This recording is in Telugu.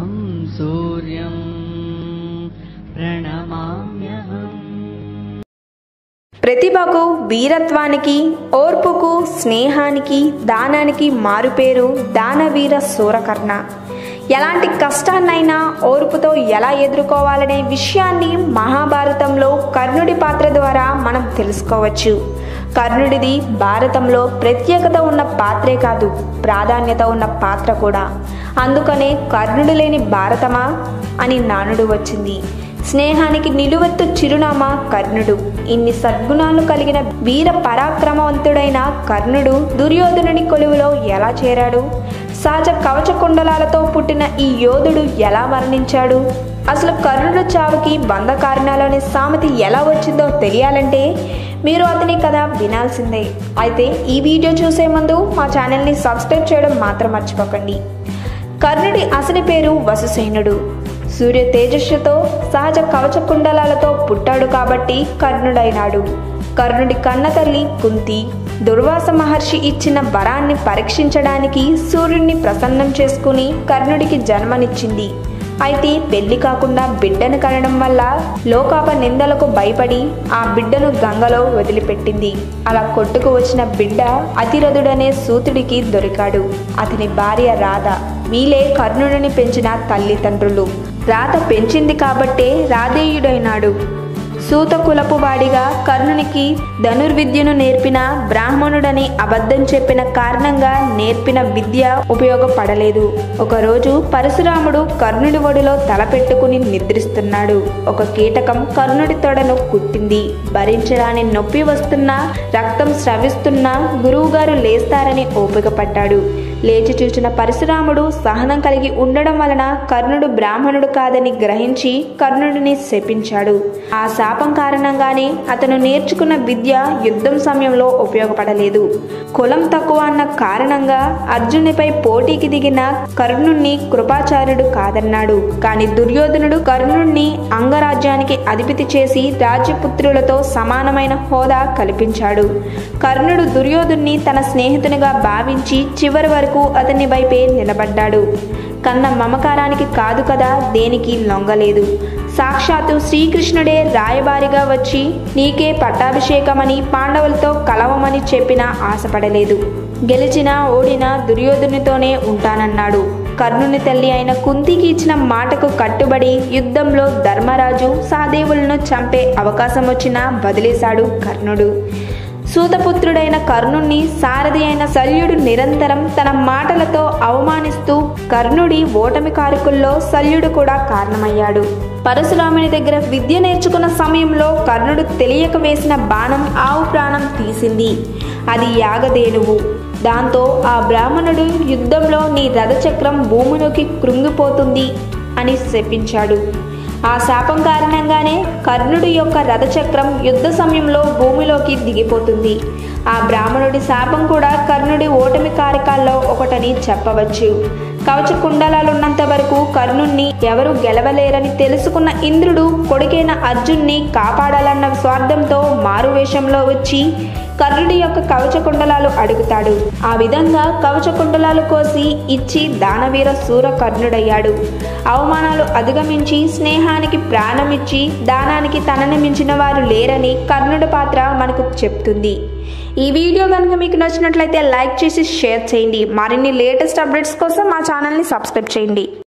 अहं सूर्यं प्रणमाम्यहम् ప్రతిభకు వీరత్వానికి ఓర్పుకు స్నేహానికి దానానికి మారుపేరు దానవీర సూరకర్ణ ఎలాంటి కష్టాన్నైనా ఓర్పుతో ఎలా ఎదుర్కోవాలనే విషయాన్ని మహాభారతంలో కర్ణుడి పాత్ర ద్వారా మనం తెలుసుకోవచ్చు కర్ణుడిది భారతంలో ప్రత్యేకత ఉన్న పాత్రే కాదు ప్రాధాన్యత ఉన్న పాత్ర కూడా అందుకనే కర్ణుడు లేని భారతమా అని నానుడు వచ్చింది స్నేహానికి నిలువెత్తు చిరునామా కర్ణుడు ఇన్ని సద్గుణాలు కలిగిన వీర పరాక్రమవంతుడైన కర్ణుడు దుర్యోధనుని కొలువులో ఎలా చేరాడు సహజ కవచ కుండలాలతో పుట్టిన ఈ యోధుడు ఎలా మరణించాడు అసలు కర్ణుడు చావుకి బంధ కారణాలనే సామెత ఎలా వచ్చిందో తెలియాలంటే మీరు అతని కథ వినాల్సిందే అయితే ఈ వీడియో చూసే ముందు మా ఛానల్ని సబ్స్క్రైబ్ చేయడం మాత్రం మర్చిపోకండి కర్ణుడి అసలు పేరు వసుసేనుడు సూర్య తేజస్సుతో సహజ కవచ కుండలాలతో పుట్టాడు కాబట్టి కర్ణుడైనాడు కర్ణుడి కన్న తల్లి కుంతి దుర్వాస మహర్షి ఇచ్చిన వరాన్ని పరీక్షించడానికి సూర్యుడిని ప్రసన్నం చేసుకుని కర్ణుడికి జన్మనిచ్చింది అయితే పెళ్లి కాకుండా బిడ్డను కనడం వల్ల లోకాప నిందలకు భయపడి ఆ బిడ్డను గంగలో వదిలిపెట్టింది అలా కొట్టుకు వచ్చిన బిడ్డ అతిరథుడనే సూతుడికి దొరికాడు అతని భార్య రాధ వీలే కర్ణుడిని పెంచిన తల్లిదండ్రులు రాధ పెంచింది కాబట్టే రాధేయుడైనాడు సూత కులపు వాడిగా కర్ణునికి ధనుర్విద్యను నేర్పిన బ్రాహ్మణుడని అబద్ధం చెప్పిన కారణంగా నేర్పిన విద్య ఉపయోగపడలేదు ఒకరోజు పరశురాముడు కర్ణుడి ఒడిలో తలపెట్టుకుని నిద్రిస్తున్నాడు ఒక కీటకం కర్ణుడి తొడను కుట్టింది భరించడాని నొప్పి వస్తున్నా రక్తం స్రవిస్తున్నా గురువుగారు లేస్తారని ఓపిక పట్టాడు లేచి చూచిన పరశురాముడు సహనం కలిగి ఉండడం వలన కర్ణుడు బ్రాహ్మణుడు కాదని గ్రహించి కర్ణుడిని శపించాడు ఆ శాపం కారణంగానే అతను నేర్చుకున్న విద్య యుద్ధం సమయంలో ఉపయోగపడలేదు కులం తక్కువ అన్న కారణంగా అర్జునుడిపై పోటీకి దిగిన కర్ణుణ్ణి కృపాచార్యుడు కాదన్నాడు కానీ దుర్యోధనుడు కర్ణుణ్ణి అంగరాజ్యానికి అధిపతి చేసి రాజ్యపుత్రులతో సమానమైన హోదా కల్పించాడు కర్ణుడు దుర్యోధుణ్ణి తన స్నేహితునిగా భావించి చివరి వరకు అతని వైపే నిలబడ్డాడు కన్న మమకారానికి కాదు కదా దేనికి లొంగలేదు సాక్షాత్తు శ్రీకృష్ణుడే రాయబారిగా వచ్చి నీకే పట్టాభిషేకమని పాండవులతో కలవమని చెప్పినా ఆశపడలేదు గెలిచినా ఓడినా దుర్యోధునితోనే ఉంటానన్నాడు కర్ణుని తల్లి అయిన కుంతికి ఇచ్చిన మాటకు కట్టుబడి యుద్ధంలో ధర్మరాజు సాదేవులను చంపే అవకాశం వచ్చినా వదిలేశాడు కర్ణుడు సూతపుత్రుడైన కర్ణుణ్ణి సారథి అయిన శల్యుడు నిరంతరం తన మాటలతో అవమానిస్తూ కర్ణుడి ఓటమి కారకుల్లో శల్యుడు కూడా కారణమయ్యాడు పరశురాముని దగ్గర విద్య నేర్చుకున్న సమయంలో కర్ణుడు తెలియక వేసిన బాణం ఆవు ప్రాణం తీసింది అది యాగదేనువు దాంతో ఆ బ్రాహ్మణుడు యుద్ధంలో నీ రథచక్రం భూమిలోకి కృంగిపోతుంది అని శపించాడు ఆ శాపం కారణంగానే కర్ణుడి యొక్క రథచక్రం యుద్ధ సమయంలో భూమిలోకి దిగిపోతుంది ఆ బ్రాహ్మణుడి శాపం కూడా కర్ణుడి ఓటమి కారకాల్లో ఒకటని చెప్పవచ్చు కవచ కుండలాలున్నంత వరకు కర్ణుణ్ణి ఎవరు గెలవలేరని తెలుసుకున్న ఇంద్రుడు కొడుకైన అర్జున్ని కాపాడాలన్న స్వార్థంతో మారువేషంలో వచ్చి కర్ణుడి యొక్క కవచ కుండలాలు అడుగుతాడు ఆ విధంగా కవచ కుండలాలు కోసి ఇచ్చి దానవీర సూర కర్ణుడయ్యాడు అవమానాలు అధిగమించి స్నేహానికి ప్రాణమిచ్చి దానానికి తనని మించిన వారు లేరని కర్ణుడి పాత్ర మనకు చెప్తుంది ఈ వీడియో కనుక మీకు నచ్చినట్లయితే లైక్ చేసి షేర్ చేయండి మరిన్ని లేటెస్ట్ అప్డేట్స్ కోసం మా ఛానల్ని సబ్స్క్రైబ్ చేయండి